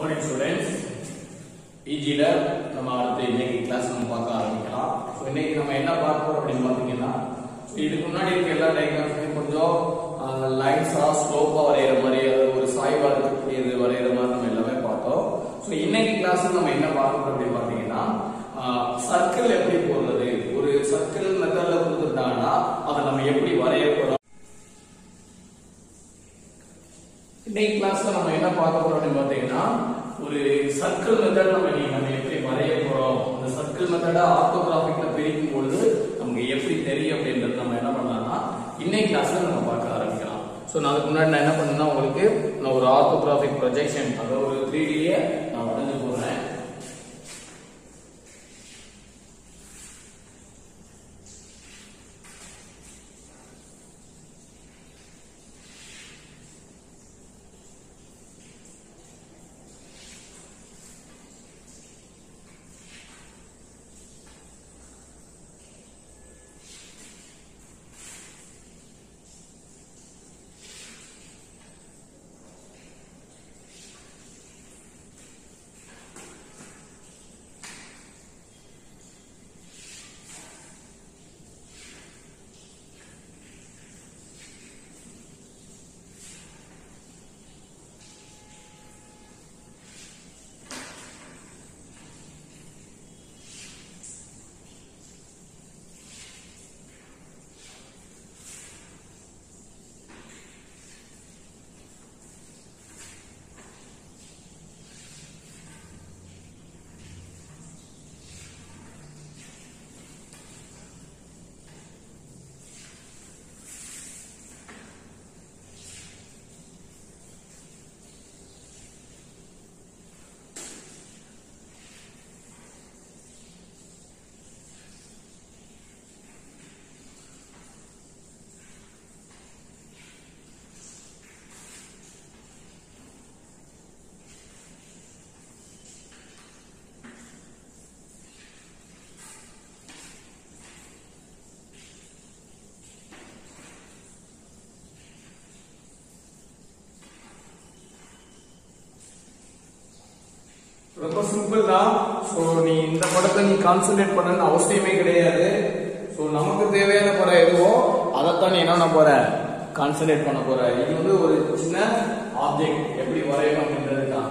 Morning students இஜில நம்ம அடுத்து இன்னைக்கு கிளாஸ் நம்ம பார்க்க ஆரம்பிக்கலாம் ஸோ இன்னைக்கு நம்ம என்ன பார்க்க போறோம் அப்படின்னு பார்த்தீங்கன்னா so இதுக்கு முன்னாடி இருக்க எல்லா டயக்ராம்ஸுமே கொஞ்சம் லைன்ஸா ஸ்லோப்பா வரைகிற மாதிரி அதாவது ஒரு சாய்வா இருக்கக்கூடியது வரைகிற மாதிரி நம்ம எல்லாமே பார்த்தோம் ஸோ இன்னைக்கு கிளாஸ் நம்ம என்ன பார்க்க போறோம் அப்படின்னு பார்த்தீங்கன்னா சர்க்கிள் எப்படி போடுறது ஒரு சர்க்கிள் மெத்தட்ல கொடுத்துட்டாங்கன்னா அதை நம்ம எப்படி வரைய போறோம் இன்னைக்கு கிளாஸ்ல நம்ம என்ன பார்க்க போறோம் அப்படின்னு பாத்தீங்கன்னா ஒரு சர்க்கிள் மெத்தட் நம்ம இன்னைக்கு நம்ம எப்படி வரைய போறோம் அந்த சர்க்கிள் மெத்தடை ஆர்த்தோகிராஃபிக்ல பிரிக்கும் பொழுது நமக்கு எப்படி தெரியும் அப்படின்றது நம்ம என்ன பண்ணலாம்னா இன்னைக்கு கிளாஸ்ல நம்ம பார்க்க ஆரம்பிக்கலாம் ஸோ நான் அதுக்கு முன்னாடி நான் என்ன பண்ணேன்னா உங்களுக்கு நான் ஒரு ஆர்த்தோகிராஃபிக் ப்ரொஜெக்ஷன் அதாவது ஒரு த்ரீ டியை நான் வரைஞ்சு போடுறேன் ரொம்ப சிம்பிள் தான் ஸோ நீ இந்த படத்தை நீ கான்சென்ட்ரேட் பண்ணணும்னு அவசியமே கிடையாது ஸோ நமக்கு தேவையான படம் எதுவோ அதைத்தான் நீ என்ன பண்ண போற கான்சென்ட்ரேட் பண்ண போற இது வந்து ஒரு சின்ன ஆப்ஜெக்ட் எப்படி வரையணும் அப்படின்றது தான்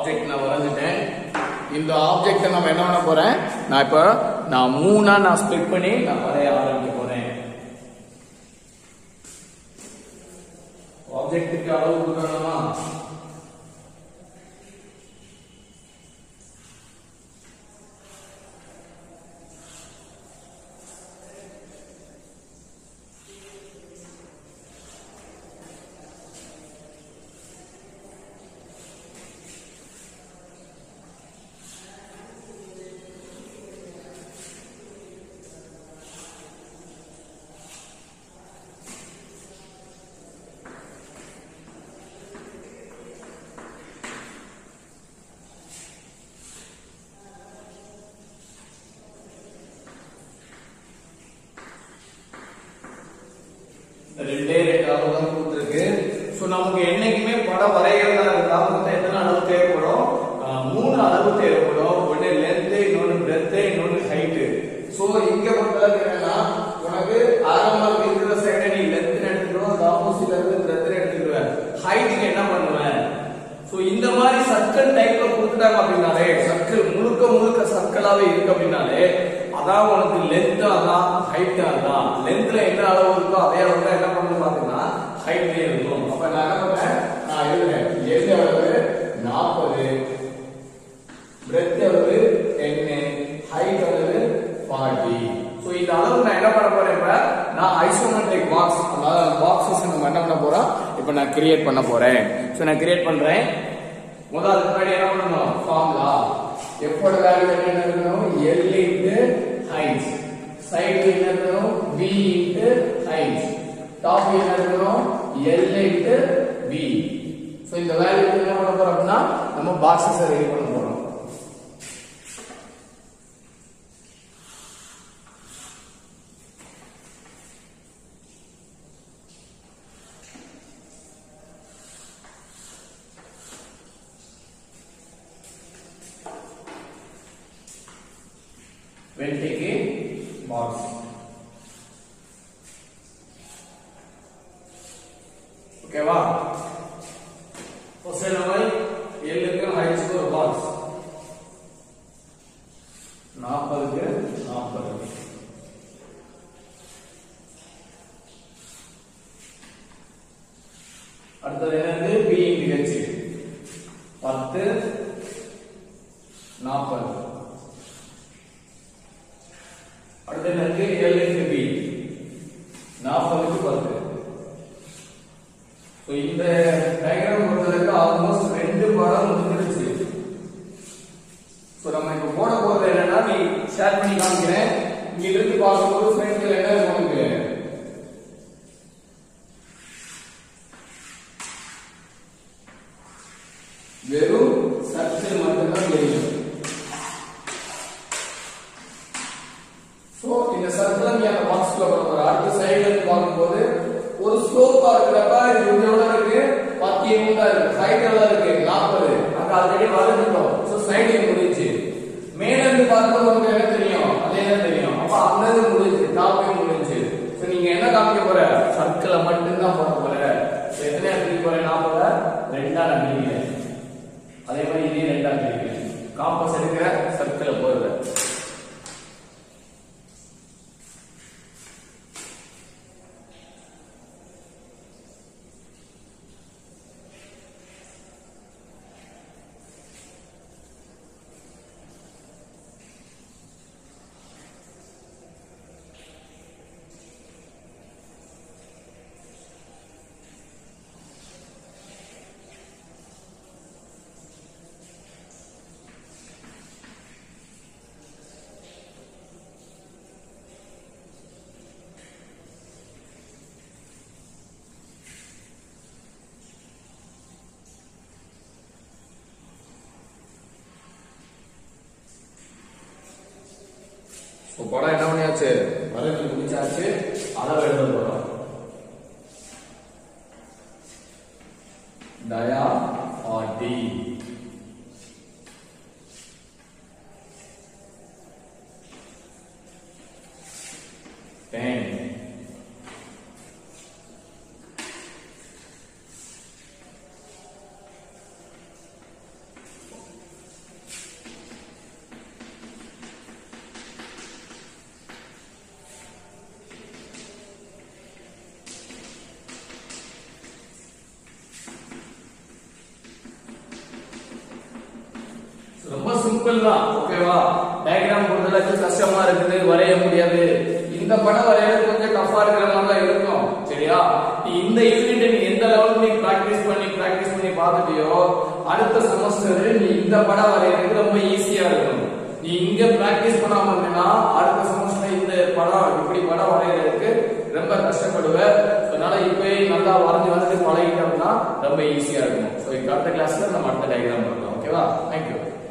ஆப்ஜெக்ட் நான் வரைஞ்சிட்டேன் இந்த ஆப்ஜெக்ட் நம்ம என்ன பண்ண போறேன் நான் இப்ப நான் மூணா நான் ஸ்ப்ளிட் பண்ணி நான் வரைய ஆரம்பிக்க போறேன் ஆப்ஜெக்ட்டுக்கு அளவு கொடுக்கணுமா ரெண்டே ரெண்டு அளவு தான் கொடுத்துருக்கு ஸோ நமக்கு என்னைக்குமே படம் வரைகிறதா இருந்தா மொத்தம் எத்தனை அளவு தேவைப்படும் ஆஹ் மூணு அளவு தேவைப்படும் ஒன்னு லென்த் இன்னொன்னு பிரெத் இன்னொன்னு ஹைட் ஸோ இங்க பொறுத்தளவுக்கு என்னன்னா உனக்கு ஆரம்பம் இருக்கிற சைடை நீ லென்த் எடுத்துக்கணும் ஆப்போசிட்ல இருந்து பிரெத் எடுத்துக்குவேன் ஹைட்டுக்கு என்ன பண்ணுவேன் சோ இந்த மாதிரி சர்க்கிள் டைப்ல கொடுத்துட்டாங்க அப்படின்னாலே சர்க்கிள் முழுக்க முழுக்க சர்க்கிளாவே இருக்கு அப்படின்னாலே அதான் உனக்கு லென்த் அதான் ஹைட் அதான் லென்த்ல என்ன அளவு இருக்கோ அதே அளவு தான் என்ன பண்ணணும் பாத்தீங்கன்னா ஹைட்லயே இருக்கும் அப்ப நான் என்ன பண்ணேன் நான் எழுதுறேன் எது அளவு நாற்பது பிரெத் அளவு டென்னு ஹைட் அளவு ஃபார்ட்டி ஸோ இந்த அளவு நான் என்ன பண்ண போறேன் இப்ப நான் ஐசோமெட்ரிக் பாக்ஸ் அதாவது பாக்ஸஸ் நம்ம என்ன பண்ண போறோம் இப்போ நான் கிரியேட் பண்ண போறேன் ஸோ நான் கிரியேட் பண்றேன் முதல்ல முன்னாடி என்ன பண்ணணும் ஃபார்முலா எப்போட வேல்யூ என்ன இருக்கணும் எல் இன்ட்டு ஹைட் சைடு என்ன இருக்கணும் பி இன்ட்டு ஹைட் டாப் என்ன இருக்கணும் எல் இன்ட்டு பி ஸோ இந்த வேல்யூ என்ன பண்ண போறோம் அப்படின்னா நம்ம பாக்ஸஸ் ரெடி பண்ண போறோம் will take a box. ஓகேவா ஃபர்ஸ்ட் நம்ம எல்லுக்கு ஹைட்ஸ்க்கு ஒரு பாக்ஸ் நாற்பதுக்கு நாற்பது அடுத்தது என்னது பி இன்டு ஹெச் பத்து நாற்பது அடுத்து எனக்கு எல் இன்டு பி நாற்பதுக்கு பத்து ஸோ இந்த டயக்ராம் பொறுத்தவரைக்கும் ஆல்மோஸ்ட் ரெண்டு படம் முடிஞ்சிருச்சு ஸோ நம்ம இப்போ போட போறது என்னன்னா நீ ஷேர் பண்ணி காமிக்கிறேன் இங்க இருந்து பார்க்கும்போது ஃப்ரெண்ட்ல என்ன இருக்கும் உனக்கு வெறும் சர்க்கிள் மட்டும்தான் தெரியும் சோ இந்த சர்க்கிள் நீ அந்த பாக்ஸ்ல போட போற அடுத்த சைடுல இருந்து பார்க்கும்போது ஒரு ஸ்லோப்பா இருக்கிறப்ப இது கொஞ்சம் எவ்வளவு இருக்கு பத்து எண்ணூறு தான் இருக்கு ஹைட் எவ்வளவு இருக்கு நாற்பது அங்க ஆல்ரெடி வளர்ந்துட்டோம் சோ சைடு முடிஞ்சு மேல இருந்து பார்க்கும்போது உங்களுக்கு என்ன தெரியும் அதே தான் தெரியும் அப்ப அந்த இது முடிஞ்சு டாப்பே முடிஞ்சு சோ நீங்க என்ன காமிக்க போற சர்க்கிளை மட்டும் தான் போட போற So, எத்தனை பிரிக்க போற நாற்பத ரெண்டா நான் பிரிக்கிறேன் அதே மாதிரி இதே ரெண்டா பிரிக்கிறேன் காம்பஸ் எடுக்கிற சர்க்கிளை போடுறேன் இப்போ படம் என்ன பண்ணியாச்சு வரைஞ்சு முடிச்சாச்சு அளவு எழுத போறோம் டயா ஃபார்ட்டி டென் சிம்பிள் தான் ஓகேவா டயக்ராம் பொறுத்தளவுக்கு கஷ்டமா இருக்குது வரைய முடியாது இந்த படம் வரையறது கொஞ்சம் டஃபா இருக்கிற மாதிரி தான் இருக்கும் சரியா நீ இந்த யூனிட் நீ எந்த லெவலுக்கு நீ பிராக்டிஸ் பண்ணி பிராக்டிஸ் பண்ணி பார்த்துட்டியோ அடுத்த செமஸ்டர் நீ இந்த படம் வரையறதுக்கு ரொம்ப ஈஸியா இருக்கும் நீ இங்க பிராக்டிஸ் பண்ணாம இருந்தீங்கன்னா அடுத்த செமஸ்டர் இந்த படம் இப்படி படம் வரையறதுக்கு ரொம்ப கஷ்டப்படுவ அதனால இப்பவே நல்லா வரைஞ்சு வரைஞ்சு பழகிட்டோம்னா ரொம்ப ஈஸியா இருக்கும் ஸோ அடுத்த கிளாஸ்ல நம்ம அடுத்த டயக்ராம் பார்க்கலாம் ஓகேவா தேங்க்யூ